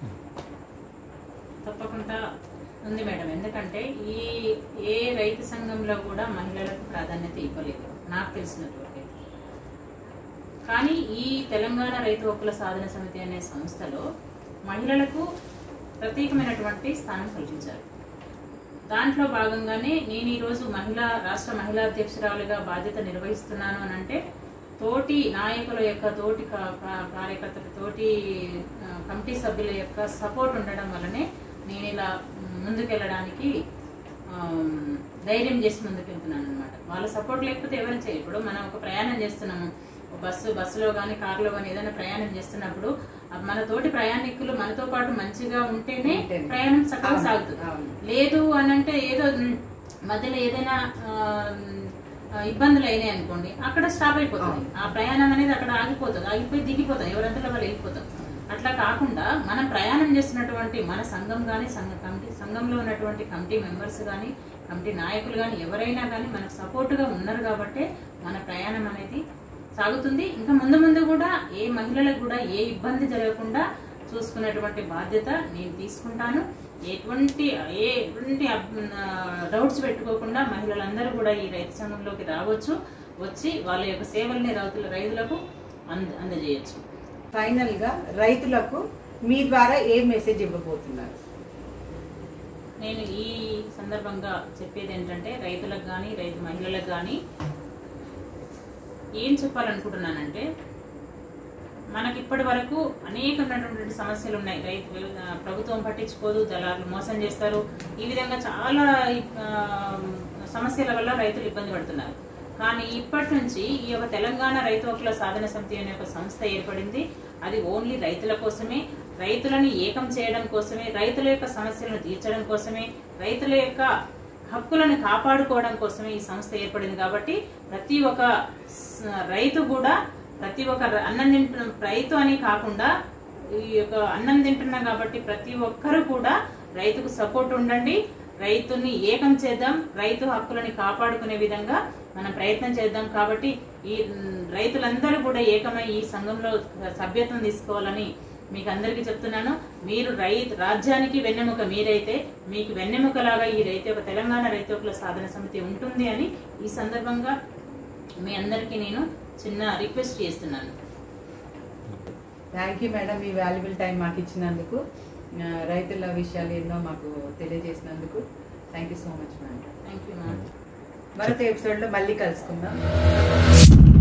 తప్పకుండా ఉంది మేడం ఎందుకంటే ఈ ఏ రైతు సంఘంలో కూడా మహిళలకు ప్రాధాన్యత ఇవ్వలేదు నాకు తెలిసినటువంటి కానీ ఈ తెలంగాణ రైతు హక్కుల సాధన సమితి అనే సంస్థలో మహిళలకు ప్రత్యేకమైనటువంటి స్థానం కల్పించారు దాంట్లో భాగంగానే నేను ఈరోజు మహిళా రాష్ట్ర మహిళా అధ్యక్షురాలుగా బాధ్యత నిర్వహిస్తున్నాను అని అంటే తోటి నాయకుల యొక్క తోటి కా- కా- కార్యకర్తల తోటి ఆ, కమిటీ సభ్యుల యొక్క సపోర్ట్ ఉండడం వల్లనే నేను ఇలా ముందుకెళ్ళడానికి ఆమ్, ధైర్యం చేసి ముందుకెళ్తున్నాను అనమాట వాళ్ళ సపోర్ట్ లేకపోతే ఎవరు చేయరు ఇప్పుడు మనం ఒక ప్రయాణం చేస్తున్నాము ఒక బస్సు బస్సులో కానీ కారులో కానీ ఏదైనా ప్రయాణం చేస్తున్నప్పుడు ఆ మన తోటి ప్రయాణికులు మనతో పాటు మంచిగా ఉంటేనే ఉంటేనే. ప్రయాణం చక్కగా అవును, సాగుతుంది అవును. లేదు అని అంటే ఏదో మ్, మధ్యలో ఏదైనా ఆ, ఆ, ఇబ్బందులు అయినాయి అనుకోండి అక్కడ స్టాప్ అయిపోతుంది అవును. ఆ ప్రయాణం అనేది అక్కడ ఆగిపోతుంది ఆగిపోయి దిగిపోతాం ఎవరంతలో వాళ్ళు వెళ్ళిపోతాం అట్లా కాకుండా మనం ప్రయాణం చేస్తున్నటువంటి మన సంఘం కానీ సంఘ కమిటీ సంఘంలో ఉన్నటువంటి కమిటీ మెంబర్స్ కానీ కమిటీ నాయకులు కానీ ఎవరైనా కానీ మనకు సపోర్టుగా ఉన్నారు కాబట్టి మన ప్రయాణం అనేది సాగుతుంది ఇంకా ముందు ముందు కూడా ఏ మహిళలకు కూడా ఏ ఇబ్బంది జరగకుండా చూసుకునేటువంటి బాధ్యత నేను తీసుకుంటాను ఎటువంటి ఏ ఎటువంటి డౌట్స్ పెట్టుకోకుండా మహిళలందరూ కూడా ఈ రైతు సంఘంలోకి రావచ్చు వచ్చి వాళ్ళ యొక్క సేవల్ని రైతుల రైతులకు అంద అందజేయచ్చు ఫైనల్గా రైతులకు మీ ద్వారా ఏ మెసేజ్ ఇవ్వబోతున్నారు నేను ఈ సందర్భంగా చెప్పేది ఏంటంటే రైతులకు కానీ రైతు మహిళలకు కానీ ఏం చెప్పాలనుకుంటున్నానంటే మనకి ఇప్పటి వరకు అనేకమైనటువంటి సమస్యలు ఉన్నాయి రైతు ఆ, ప్రభుత్వం పట్టించుకోదు దళారులు మోసం చేస్తారు ఈ విధంగా చాలా ఆ, సమస్యల వల్ల రైతులు ఇబ్బంది పడుతున్నారు కానీ ఇప్పటి నుంచి ఈ యొక్క తెలంగాణ రైతు హక్కుల సాధన సమితి అనే ఒక సంస్థ ఏర్పడింది అది ఓన్లీ రైతుల కోసమే రైతులను ఏకం చేయడం కోసమే రైతుల యొక్క సమస్యలను తీర్చడం కోసమే రైతుల యొక్క హక్కులను కాపాడుకోవడం కోసమే ఈ సంస్థ ఏర్పడింది కాబట్టి ప్రతి ఒక్క స- రైతు కూడా ప్రతి ఒక్క ర- అన్నం తింటున్న రైతు అని కాకుండా ఈ యొక్క అన్నం తింటున్నాం కాబట్టి ప్రతి ఒక్కరు కూడా రైతుకు సపోర్ట్ ఉండండి రైతుని ఏకం చేద్దాం రైతు హక్కులని కాపాడుకునే విధంగా మనం ప్రయత్నం చేద్దాం కాబట్టి ఈ మ్, రైతులందరూ కూడా ఏకమై ఈ సంఘంలో సభ్యత్వం తీసుకోవాలని మీకు అందరికీ చెప్తున్నాను మీరు రైతు రాజ్యానికి వెన్నెముక మీరైతే మీకు వెన్నెముకలాగా ఈ రైతు యొక్క తెలంగాణ రైతు హక్కుల సాధన సమితి ఉంటుంది అని ఈ సందర్భంగా మీ అందరికీ నేను చిన్న రిక్వెస్ట్ చేస్తున్నాను థ్యాంక్ యూ మేడం మీ వాల్యుబుల్ టైం మాకు ఇచ్చినందుకు ఆ, రైతుల విషయాలు ఎన్నో మాకు తెలియజేసినందుకు thank you so much madam thank you ma'am మరొక ఎపిసోడ్లో మళ్ళీ కలుసుకుందాం